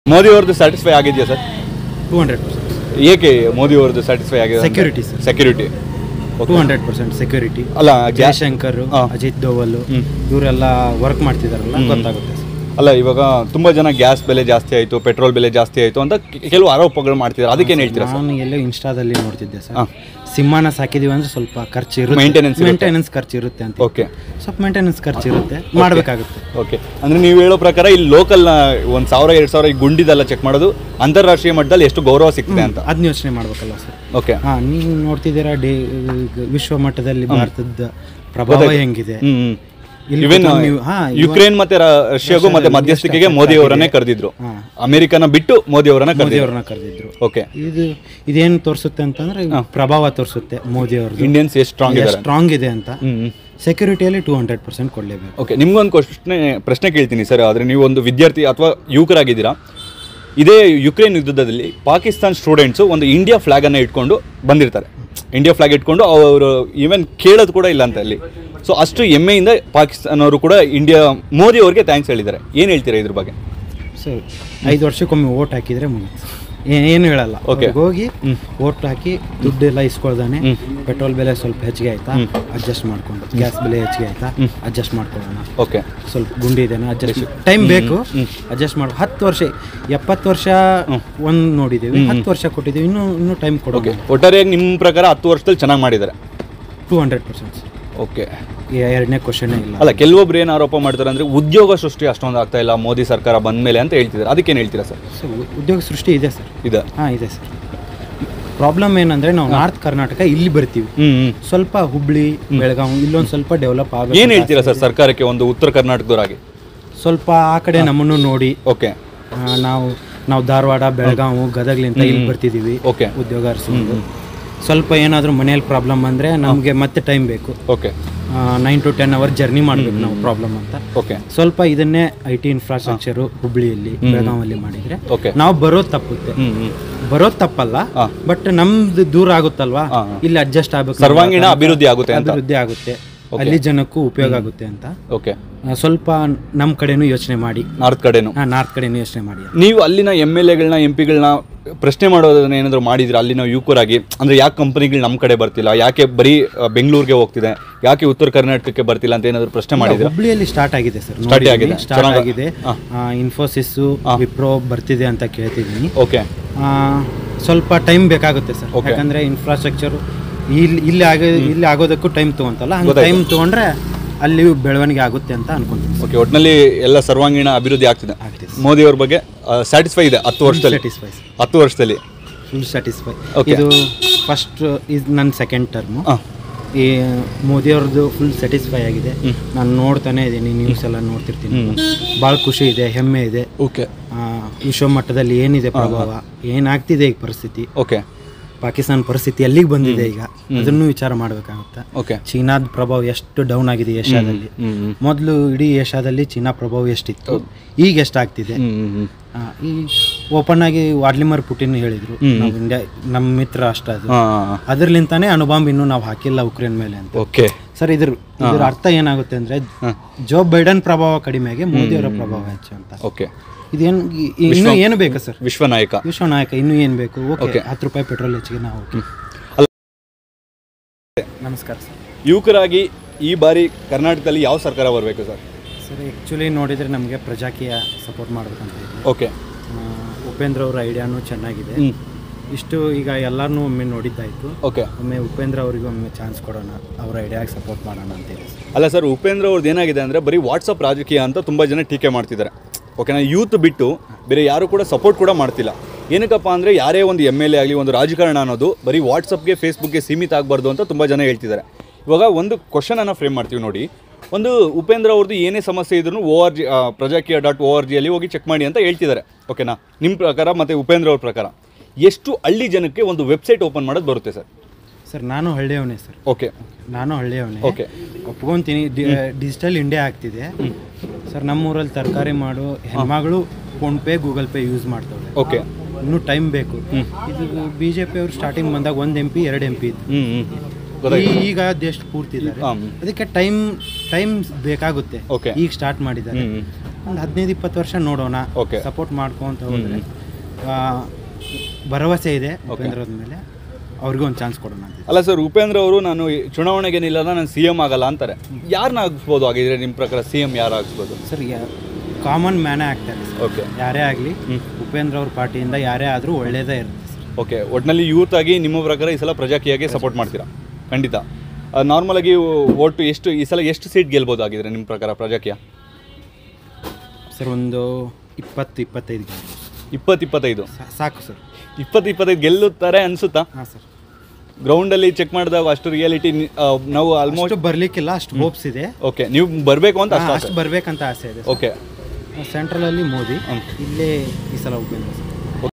ಮೋದಿ ಅವ್ರದ್ದು ಸ್ಯಾಟಿಸ್ಫೈ ಆಗಿದೆಯಾ sir two hundred percent ಏಕೆ ಮೋದಿ ಅವ್ರದ್ದು ಸ್ಯಾಟಿಸ್ಫೈ ಆಗಿದೆ Security, sir. Security two hundred percent security ಅಲ್ಲ ಗ್ಯಾ- ಜಯಶಂಕರ್ ಹಾ. ಅಜಿತ್ ದೋವಲ್ ಹ್ಮ್. ಇವರೆಲ್ಲ ವರ್ಕ್ ಮಾಡ್ತಿದಾರಲ್ಲ ಗೊತ್ತಾಗುತ್ತೆ ಸರ್ ಅಲ್ಲ ಇವಾಗ ತುಂಬಾ ಜನ ಗ್ಯಾಸ್ ಬೆಲೆ ಜಾಸ್ತಿ ಆಯ್ತು ಪೆಟ್ರೋಲ್ ಬೆಲೆ ಜಾಸ್ತಿ ಆಯ್ತು ಅಂತ ಕೆ- ಕೆಲವು ಆರೋಪಗಳು ಮಾಡ್ತಿದ್ದಾರೆ ಅದಕ್ಕೇನು ಹೇಳ್ತೀರಾ ಸರ್ ನಾನು ಎಲ್ಲೋ ಇನ್ಸ್ಟಾದಲ್ಲಿ ನೋಡ್ತಿದ್ದೆ ಸರ್ ಹಾ. ಸಿಂಹನ ಸಾಕಿದೀವಿ ಅಂದ್ರೆ ಸ್ವಲ್ಪ ಖರ್ಚು ಇರುತ್ತೆ Maintenance ಇರುತ್ತೆ. ಮೇಂಟೆನೆನ್ಸ್ ಖರ್ಚು ಇರುತ್ತೆ ಅಂತ ಓಕೆ ಸ್ವಲ್ಪ ಮೇಂಟೆನೆನ್ಸ್ ಖರ್ಚು ಇರುತ್ತೆ ಮಾಡಬೇಕಾಗುತ್ತೆ ಓಕೆ ಅಂದ್ರೆ ನೀವು ಹೇಳೋ ಪ್ರಕಾರ ಇಲ್ಲಿ ಲೋಕಲ್ ಒಂದ್ ಸಾವಿರ ಎರಡ್ ಸಾವಿರ ಈ ಗುಂಡಿದೆಲ್ಲ ಚೆಕ್ ಮಾಡೋದು ಅಂತಾರಾಷ್ಟ್ರೀಯ ಮಟ್ಟದಲ್ಲಿ ಎಷ್ಟು ಗೌರವ ಸಿಗ್ತದೆ ಅಂತ ಅದನ್ನ ಯೋಚನೆ ಮಾಡ್ಬೇಕಲ್ಲ ಸರ್ ಓಕೆ ಹಾ ನೀವು ನೋಡ್ತಿದ್ದೀರಾ ಡೇ ವಿಶ್ವ ಮಟ್ಟದಲ್ಲಿ ಭಾರತದ ಪ್ರಭಾವ ಹೆಂಗಿದೆ ಹ್ಮ್ ಹ್ಮ್. ಇಲ್ಲಿ Even, ಕೂತ್ಕೊಂಡು ನೀವು- ಹಾ, ಇವಾಗ- ಯುಕ್ರೇನ್ ಮತ್ತೆ ರ- ರಷ್ಯಾಗೂ ಮತ್ತೆ ರಷ್ಯಾದಲ್ಲಿ ಮಧ್ಯಸ್ಥಿಕೆಗೆ ಎಷ್ಟು ಮೋದಿ affect ಅವರನ್ನೇ ಆಗಿದೆ. ಕರೆದಿದ್ರು ಹಾ. ಅಮೆರಿಕನ ಬಿಟ್ಟು ಮೋದಿ ಅವರನ್ನ ಮೋದಿ ಕರೆದಿದ್ರು ಅವ್ರನ್ನ ಕರೆದಿದ್ರು ಓಕೆ ಇದು ಇದೇನು ತೋರಿಸುತ್ತೆ ಅಂತಂದ್ರೆ ಪ್ರಭಾವ ತೋರಿಸುತ್ತೆ ಮೋದಿ ಅವ್ರದ್ದು ಇಂಡಿಯನ್ಸ್ ಎಷ್ಟು ಸ್ಟ್ರಾಂಗ್ ಇದ್ದಾರೆ ಸ್ಟ್ರಾಂಗ್ ಇದೆ ಅಂತ ಹ್ಮ್ ಹ್ಮ್. ಸೆಕ್ಯೂರಿಟಿಯಲ್ಲಿ ಟೂ ಹಂಡ್ರೆಡ್ ಪರ್ಸೆಂಟ್ ಕೊಡಲೇಬೇಕು ಓಕೆ ನಿಮ್ಗೊಂದು ಪ್ರಶ್ನೆ ಪ್ರಶ್ನೆ ಕೇಳ್ತೀನಿ ಸರ್ ಆದರೆ ನೀವು ಒಂದು ವಿದ್ಯಾರ್ಥಿ ಅಥವಾ ಯುವಕರಾಗಿದ್ದೀರಾ ಇದೇ ಯುಕ್ರೇನ್ ಯುದ್ಧದಲ್ಲಿ ಪಾಕಿಸ್ತಾನ್ ಸ್ಟೂಡೆಂಟ್ಸು ಒಂದು ಇಂಡಿಯಾ ಫ್ಲಾಗನ್ನು ಇಟ್ಕೊಂಡು ಬಂದಿರ್ತಾರೆ ಇಂಡಿಯಾ ಫ್ಲಾಗ್ ಇಟ್ಕೊಂಡು ಅವರು ಈವನ್ ಕೇಳೋದು ಕೂಡ ಇಲ್ಲ ಅಂತ ಅಲ್ಲಿ ಸೊ ಅಷ್ಟು ಹೆಮ್ಮೆಯಿಂದ ಪಾಕಿಸ್ತಾನವರು ಕೂಡ ಇಂಡಿಯಾ ಮೋದಿ ಅವ್ರಿಗೆ ಥ್ಯಾಂಕ್ಸ್ ಹೇಳಿದ್ದಾರೆ ಏನು ಹೇಳ್ತೀರಾ ಇದ್ರ ಬಗ್ಗೆ ಸರ್ ಐದು ವರ್ಷಕ್ಕೊಮ್ಮೆ ಓಟ್ ಹಾಕಿದ್ರೆ ಮುಗೀತು ಏ- ಏನು ಹೇಳಲ್ಲ Okay. ಅವ್ರಿಗೆ ಹೋಗಿ ಓಟ್ ಹಾಕಿ ದುಡ್ಡೆಲ್ಲ ಇಸ್ಕೊಳ್ದಾನೆ ಪೆಟ್ರೋಲ್ ಬೆಲೆ ಸ್ವಲ್ಪ ಹೆಚ್ಚಿಗೆ ಆಯ್ತಾ ಅಡ್ಜಸ್ಟ್ ಮಾಡ್ಕೊಂಡು ಗ್ಯಾಸ್ ಬೆಲೆ ಹೆಚ್ಚಿಗೆ ಆಯ್ತಾ ಅಡ್ಜಸ್ಟ್ ಮಾಡ್ಕೊಳ್ಳೋಣ ಓಕೆ ಸ್ವಲ್ಪ ಗುಂಡಿ ಇದೇನಾ ಅಡ್ಜಸ್ಟ್ ಟೈಮ್ ಬೇಕು ಅಡ್ಜಸ್ಟ್ ಮಾಡಿ ಹತ್ತು ವರ್ಷ ಎಪ್ಪತ್ತು ವರ್ಷ ಒಂದು ನೋಡಿದ್ದೀವಿ ಹತ್ತು ವರ್ಷ ಕೊಟ್ಟಿದ್ದೀವಿ ಇನ್ನೂ ಇನ್ನೂ ಟೈಮ್ ಓಕೆ ಕೊಡೋಕೆ ಒಟ್ಟಾರೆಯಾಗಿ ನಿಮ್ಮ ಪ್ರಕಾರ ಹತ್ತು ವರ್ಷದಲ್ಲಿ ಚೆನ್ನಾಗಿ ಮಾಡಿದ್ದಾರೆ ಟೂ ಹಂಡ್ರೆಡ್ ಪರ್ಸೆಂಟ್ ಓಕೆ ಎರಡನೇ ಕ್ವಶನೇ ಇಲ್ಲ ಅಲ್ಲ ಕೆಲವೊಬ್ರು ಏನು ಆರೋಪ ಮಾಡ್ತಾರೆ ಅಂದರೆ ಉದ್ಯೋಗ ಸೃಷ್ಟಿ ಅಷ್ಟೊಂದು ಆಗ್ತಾ ಇಲ್ಲ ಮೋದಿ ಸರ್ಕಾರ ಬಂದ ಮೇಲೆ ಅಂತ ಹೇಳ್ತಿದ್ದಾರೆ ಅದಕ್ಕೇನು ಹೇಳ್ತೀರಾ ಸರ್ ಸೊ ಉದ್ಯೋಗ ಸೃಷ್ಟಿ ಇದೆ ಸರ್ ಇದೆ ಹಾಂ ಇದೆ ಸರ್ ಪ್ರಾಬ್ಲಮ್ ಏನಂದ್ರೆ ನಾವು ನಾರ್ತ್ ಕರ್ನಾಟಕ ಇಲ್ಲಿ ಬರ್ತೀವಿ ಹ್ಞೂ ಹ್ಞೂ ಸ್ವಲ್ಪ ಹುಬ್ಳಿ ಬೆಳಗಾವಿ ಇಲ್ಲೊಂದು ಸ್ವಲ್ಪ ಡೆವಲಪ್ ಏನು ಆಗಬೇಕು ಹೇಳ್ತೀರಾ ಸರ್ ಸರ್ಕಾರಕ್ಕೆ ಒಂದು ಉತ್ತರ ಕರ್ನಾಟಕದವರಾಗಿ ಸ್ವಲ್ಪ ಆ ಕಡೆ ನಮ್ಮನ್ನು ನೋಡಿ ಓಕೆ ಆ, ನಾವು ನಾವು ಧಾರವಾಡ ಬೆಳಗಾವಿ ಗದಗ್ಲಿಂದ ಇಲ್ಲಿ ಬರ್ತಿದ್ದೀವಿ ಓಕೆ ಉದ್ಯೋಗ ಅರಸಿಕೊಂಡು ಸ್ವಲ್ಪ ಏನಾದರೂ ಮನೆಯಲ್ಲಿ ಪ್ರಾಬ್ಲಮ್ ಅಂದರೆ ನಮಗೆ ಮತ್ತೆ ಟೈಮ್ ಬೇಕು okay nine to ten hour journey ಮಾಡಬೇಕು ನಾವು ಪ್ರಾಬ್ಲಮ್ ಅಂತ ಓಕೆ ಸ್ವಲ್ಪ ಇದನ್ನೇ ಐ ಟಿ ಇನ್ಫ್ರಾಸ್ಟ್ರಕ್ಚರು ಹುಬ್ಳಿಯಲ್ಲಿ ಬೆಳಗಾವಲ್ಲಿ ಮಾಡಿದರೆ ಓಕೆ ನಾವು ಬರೋದು ತಪ್ಪುತ್ತೆ ಹ್ಮ್ ಹ್ಮ್ ಬರೋದು ತಪ್ಪಲ್ಲ ಹಾ. ಬಟ್ ನಮ್ದು ದೂರ ಆಗುತ್ತಲ್ವಾ ಹಾ, ಇಲ್ಲಿ ಅಡ್ಜಸ್ಟ್ ಆಗಬೇಕು ಸರ್ವಾಂಗೀಣ ಅಭಿವೃದ್ಧಿ ಆಗುತ್ತೆ ಅಂತ ಅಭಿವೃದ್ಧಿ ಆಗುತ್ತೆ ಅಲ್ಲಿ ಜನಕ್ಕೂ ಉಪಯೋಗ ಆಗುತ್ತೆ ಅಂತ ಓಕೆ ಆ, ಸ್ವಲ್ಪ ನಮ್ಮ ಕಡೆನೂ ಯೋಚನೆ ಮಾಡಿ ನಾರ್ತ್ ಕಡೆನು ನಾರ್ತ್ ಕಡೆನೂ ಯೋಚನೆ ಮಾಡಿ ನೀವು ಅಲ್ಲಿನ ಎಮ್ ಎಲ್ ಎಗಳನ್ನ ಎಂ ಪಿಗಳನ್ನ ಪ್ರಶ್ನೆ ಮಾಡೋದನ್ನ ಏನಾದರೂ ಮಾಡಿದ್ರೆ ಅಲ್ಲಿನ ಯುವಕರಾಗಿ ಅಂದರೆ ಯಾಕೆ ಕಂಪನಿಗಳು ನಮ್ಮ ಕಡೆ ಬರ್ತಿಲ್ಲ ಯಾಕೆ ಬರೀ ಆ, ಬೆಂಗಳೂರಿಗೆ ಹೋಗ್ತಿದೆ ಯಾಕೆ ಉತ್ತರ ಕರ್ನಾಟಕಕ್ಕೆ ಬರ್ತಿಲ್ಲ ಅಂತ ಏನಾದರೂ ಪ್ರಶ್ನೆ ಮಾಡಿದ್ರೆ ಹುಬ್ಳಿಯಲ್ಲಿ ಸ್ಟಾರ್ಟ್ ಆಗಿದೆ ಸರ್ Start ಆಗಿದೆ. ಸ್ಟಾರ್ಟ್ ಚೆನ್ನಾಗಿ- ಆಗಿದೆ ಹಾ. ಇನ್ಫೋಸಿಸ್ ವಿಪ್ರೋ ಬರ್ತಿದೆ ಅಂತ ಕೇಳ್ತಿದ್ದೀನಿ ಓಕೆ ಆ, ಸ್ವಲ್ಪ ಟೈಮ್ ಬೇಕಾಗುತ್ತೆ ಸರ್ Okay. ಯಾಕಂದ್ರೆ ಇನ್ಫ್ರಾಸ್ಟ್ರಕ್ಚರ್ ಇಲ್ಲಿ ಇಲ್ಲಿ ಆಗ ಇಲ್ಲಿ ಆಗೋದಕ್ಕೂ ಟೈಮ್ ತೊಗೊಂತಲ್ಲ ಹಂಗೆ ಗೊತ್ತಾಯ್ತು. ಟೈಮ್ ತೊಗೊಂಡ್ರೆ ಅಲ್ಲಿ ಬೆಳವಣಿಗೆ ಆಗುತ್ತೆ ಅಂತ ಅನ್ಕೊಂತೀನಿ ಓಕೆ ಒಟ್ಟಿನಲ್ಲಿ ಎಲ್ಲ ಸರ್ವಾಂಗೀಣ ಅಭಿವೃದ್ಧಿ ಆಗ್ತಿದೆ ಆಗ್ತಿದೆ ಮೋದಿ ಅವ್ರ ಬಗ್ಗೆ ಸ್ಯಾಟಿಸ್ಫೈ ಇದೆ ಹತ್ತು ವರ್ಷದಲ್ಲಿ ಸ್ಯಾಟಿಸ್ಫೈ ಹತ್ತು ವರ್ಷದಲ್ಲಿ ಫುಲ್ ಸ್ಯಾಟಿಸ್ಫೈ Okay. ಇದು ಫಸ್ಟ್ ಇದು ನನ್ನ ಸೆಕೆಂಡ್ ಟರ್ಮು ಹಾಂ ಈ ಮೋದಿ ಅವ್ರದ್ದು ಫುಲ್ ಸ್ಯಾಟಿಸ್ಫೈ ಆಗಿದೆ ನಾನು ನೋಡ್ತಾನೆ ಇದ್ದೀನಿ ನ್ಯೂಸ್ ಎಲ್ಲ ನೋಡ್ತಿರ್ತೀನಿ ಭಾಳ ಖುಷಿ ಇದೆ ಹೆಮ್ಮೆ ಇದೆ ಓಕೆ ಆ, ವಿಶ್ವ ಮಟ್ಟದಲ್ಲಿ ಏನಿದೆ ಪ್ರಭಾವ ಏನಾಗ್ತಿದೆ ಈಗ ಪರಿಸ್ಥಿತಿ ಓಕೆ ಪಾಕಿಸ್ತಾನ ಪರಿಸ್ಥಿತಿ ಎಲ್ಲಿಗೆ ಬಂದಿದೆ ಈಗ ಅದನ್ನು ವಿಚಾರ ಮಾಡಬೇಕಾಗುತ್ತೆ ಓಕೆ ಚೀನಾದ ಪ್ರಭಾವ ಎಷ್ಟು ಡೌನ್ ಆಗಿದೆ ಏಷ್ಯಾದಲ್ಲಿ ಹ್ಮ್ ಹ್ಮ್ ಮೊದಲು ಇಡೀ ಏಷ್ಯಾದಲ್ಲಿ ಚೀನಾ ಪ್ರಭಾವ ಎಷ್ಟಿತ್ತು ಈಗ ಎಷ್ಟಾಗ್ತಿದೆ ಹ್ಮ್ ಹ್ಮ್ ಹ್ಮ್ ಆ, ಈ ಓಪನ್ ಆಗಿ ವಾಡ್ಲಿಮರ್ ಪುಟಿನ್ ಹೇಳಿದ್ರು ನಾವು ಇಂಡಿಯಾ ನಮ್ಮ ಮಿತ್ರ ರಾಷ್ಟ್ರ ಅದು ಹಾಂ ಅದರ್ಲಿಂತಾನೆ ಅಣುಬಾಂಬ್ ಇನ್ನೂ ನಾವು ಹಾಕಿಲ್ಲ ಉಕ್ರೇನ್ ಮೇಲೆ ಅಂತ ಓಕೆ ಸರ್ ಇದ್ರ ಇದ್ರ ಅರ್ಥ ಏನಾಗುತ್ತೆ ಅಂದ್ರೆ ಜೋ ಬೈಡನ್ ಪ್ರಭಾವ ಕಡಿಮೆಗೆ ಮೋದಿ ಅವರ ಪ್ರಭಾವ ಹೆಚ್ಚು ಅಂತ ಓಕೆ ಇದೇನು ಇ- ಇನ್ನೂ ಏನು ಬೇಕು ಸರ್ ವಿಶ್ವ ನಾಯಕ ವಿಶ್ವ ನಾಯಕ ಇನ್ನೂ ಏನು ಬೇಕು ಓಕೆ ಹತ್ತು ರೂಪಾಯಿ ಪೆಟ್ರೋಲ್ ಹೆಚ್ಚಿಗೆ ನಾವು ಓಕೆ ಅಲ್ಲ. ನಮಸ್ಕಾರ ಸರ್ ಯುವಕರಾಗಿ ಈ ಬಾರಿ ಕರ್ನಾಟಕದಲ್ಲಿ ಯಾವ ಸರ್ಕಾರ ಬರಬೇಕು ಸರ್ ಸರ್ ಆ್ಯಕ್ಚುಲಿ ನೋಡಿದರೆ ನಮಗೆ ಪ್ರಜಾಕೀಯ ಸಪೋರ್ಟ್ ಮಾಡ್ಬೇಕಂತ ಇದೆ ಓಕೆ ಆ, ಉಪೇಂದ್ರ ಅವರ ಐಡಿಯಾನು ಚೆನ್ನಾಗಿದೆ ಹ್ಞೂ ಇಷ್ಟು ಈಗ ಎಲ್ಲರನ್ನೂ ಒಮ್ಮೆ ನೋಡಿದ್ದಾಯಿತು ಓಕೆ ಒಮ್ಮೆ ಉಪೇಂದ್ರ ಅವರಿಗೆ ಒಮ್ಮೆ ಚಾನ್ಸ್ ಕೊಡೋಣ ಅವರ ಐಡಿಯಾಗೆ ಸಪೋರ್ಟ್ ಮಾಡೋಣ ಅಂತೇಳಿ ಸರ್ ಅಲ್ಲ ಸರ್ ಉಪೇಂದ್ರ ಅವ್ರದ್ದು ಏನಾಗಿದೆ ಅಂದರೆ ಬರೀ ವಾಟ್ಸಪ್ ರಾಜಕೀಯ ಅಂತ ತುಂಬ ಜನ ಟೀಕೆ ಮಾಡ್ತಿದ್ದಾರೆ ಓಕೆನಾ ಯೂತ್ ಬಿಟ್ಟು ಬೇರೆ ಯಾರು ಕೂಡ ಸಪೋರ್ಟ್ ಕೂಡ ಮಾಡ್ತಿಲ್ಲ ಏನಕ್ಕಪ್ಪ ಅಂದರೆ ಯಾರೇ ಒಂದು ಎಮ್ ಎಲ್ ಎ ಆಗಲಿ ಒಂದು ರಾಜಕಾರಣ ಅನ್ನೋದು ಬರೀ ವಾಟ್ಸಪ್ಗೆ ಫೇಸ್ಬುಕ್ಗೆ ಸೀಮಿತ ಆಗಬಾರ್ದು ಅಂತ ತುಂಬ ಜನ ಹೇಳ್ತಿದ್ದಾರೆ ಇವಾಗ ಒಂದು ಕ್ವಶನನ್ನು ಫ್ರೇಮ್ ಮಾಡ್ತೀವಿ ನೋಡಿ ಒಂದು ಉಪೇಂದ್ರ ಅವ್ರದ್ದು ಏನೇ ಸಮಸ್ಯೆ ಇದ್ರೂ O R G Prajakiya dot O R ಜಿಯಲ್ಲಿ ಹೋಗಿ ಚೆಕ್ ಮಾಡಿ ಅಂತ ಹೇಳ್ತಿದ್ದಾರೆ ಓಕೆನಾ ನಿಮ್ಮ ಪ್ರಕಾರ ಮತ್ತು ಉಪೇಂದ್ರ ಅವ್ರ ಪ್ರಕಾರ ಎಷ್ಟು ಹಳ್ಳಿ ಜನಕ್ಕೆ ಒಂದು ವೆಬ್ಸೈಟ್ ಓಪನ್ ಮಾಡೋದು ಬರುತ್ತೆ ಸರ್ ಸರ್ ನಾನು ಹಳ್ಳಿಯವನೇ ಸರ್ ಓಕೆ ನಾನು ಹಳ್ಳಿಯವನೇ ಓಕೆ ಒಪ್ಕೊಂತೀನಿ ಡಿಜಿಟಲ್ ಇಂಡಿಯಾ ಆಗ್ತಿದೆ ಸರ್ ನಮ್ಮೂರಲ್ಲಿ ತರಕಾರಿ ಮಾಡು ಹೆಣ್ಮಗಳು ಫೋನ್ಪೇ ಗೂಗಲ್ ಪೇ ಯೂಸ್ ಮಾಡ್ತಾವೆ ಓಕೆ ಇನ್ನೂ ಟೈಮ್ ಬೇಕು ಇದು ಬಿ ಜೆ ಪಿ ಅವರು ಸ್ಟಾರ್ಟಿಂಗ್ ಬಂದಾಗ ಒಂದು ಎಂ ಪಿ ಎರಡು ಎಂ ಪಿ ಇತ್ತು ಹ್ಞೂ ಹ್ಞೂ ಗೊತ್ತಾಯ್ತು ಈ- ಈಗ ದೇಶ ಪೂರ್ತಿ ಇದ್ದಾರೆ ಹಾಂ ಅದಕ್ಕೆ ಟೈಮ್ ಟೈಮ್ ಬೇಕಾಗುತ್ತೆ Okay. ಈಗ ಸ್ಟಾರ್ಟ್ ಮಾಡಿದ್ದಾರೆ ಹ್ಮ್. ಒಂದು ಹದಿನೈದು ಇಪ್ಪತ್ತು ವರ್ಷ ನೋಡೋಣ Okay. ಸಪೋರ್ಟ್ ಮಾಡ್ಕೊಂತ ಹೋದರೆ ಭರವಸೆ ಇದೆ ಉಪೇಂದ್ರದ ಮೇಲೆ ಅವ್ರಿಗೂ ಒಂದು ಚಾನ್ಸ್ ಕೊಡೋಣ ಅಂತ ಅಲ್ಲ ಸರ್ ಉಪೇಂದ್ರ ಅವರು ನಾನು ಈ ಚುನಾವಣೆಗೆ ನಿಲ್ಲಲ್ಲ ನಾನು ಸಿ ಎಂ ಆಗಲ್ಲ ಅಂತಾರೆ ಯಾರನ್ನ ಆಗಿಸ್ಬೋದು ಆಗಿದ್ರೆ ನಿಮ್ಮ ಪ್ರಕಾರ ಸಿ ಎಂ ಯಾರು ಆಗಿಸ್ಬೋದು ಸರ್ ಕಾಮನ್ ಮ್ಯಾನೇ ಆಗ್ತಾರೆ ಸರ್ ಓಕೆ ಯಾರೇ ಆಗಲಿ ಉಪೇಂದ್ರ ಅವ್ರ ಪಾರ್ಟಿಯಿಂದ ಯಾರೇ ಆದರೂ ಒಳ್ಳೇದೇ ಇರುತ್ತೆ ಸರ್ ಓಕೆ ಒಟ್ಟಿನಲ್ಲಿ ಯೂತ್ ಆಗಿ ನಿಮ್ಮ ಪ್ರಕಾರ ಈ ಸಲ ಪ್ರಜಾಕೀಯಗೆ ಸಪೋರ್ಟ್ ಮಾಡ್ತೀರಾ ಖಂಡಿತ ನಾರ್ಮಲ್ ಆಗಿ ಓಟು ಎಷ್ಟು ಈ ಸಲ ಎಷ್ಟು ಸೀಟ್ ಗೆಲ್ಬೋದು ಆಗಿದ್ರೆ ನಿಮ್ಮ ಪ್ರಕಾರ ಪ್ರಜಾಕೀಯ ಸರ್ ಒಂದು ಇಪ್ಪತ್ತು ಇಪ್ಪತ್ತೈದು ಗೆಲ್ಬೋದು. ಇಪ್ಪತ್ತು ಇಪ್ಪತ್ತೈದು ಸಾ- ಸಾಕು ಸರ್ ಇಪ್ಪತ್ತು ಇಪ್ಪತ್ತೈದು ಗೆಲ್ಲುತ್ತಾರೆ ಅನ್ಸುತ್ತಾ ಹಾಂ ಸರ್ ಗ್ರೌಂಡಲ್ಲಿ ಚೆಕ್ ಮಾಡಿದಾಗ ಅಷ್ಟು ರಿಯಾಲಿಟಿ ನಾವು ಆಲ್ಮೋಸ್ಟ್ ಅಷ್ಟು ಬರ್ಲಿಕ್ಕಿಲ್ಲ ಅಷ್ಟು ಹೋಪ್ಸ್ ಇದೆ ಓಕೆ ನೀವು ಬರಬೇಕು ಅಂತ ಹಾ, ಅಷ್ಟು ಅಷ್ಟು ಬರ್ಬೇಕಂತ ಆಸೆ ಇದೆ ಓಕೆ ಸೆಂಟ್ರಲಲ್ಲಿ ಮೋದಿ ಇಲ್ಲೇ ಈ ಸಲ ಉಪೇಂದ್ರ ಸರ್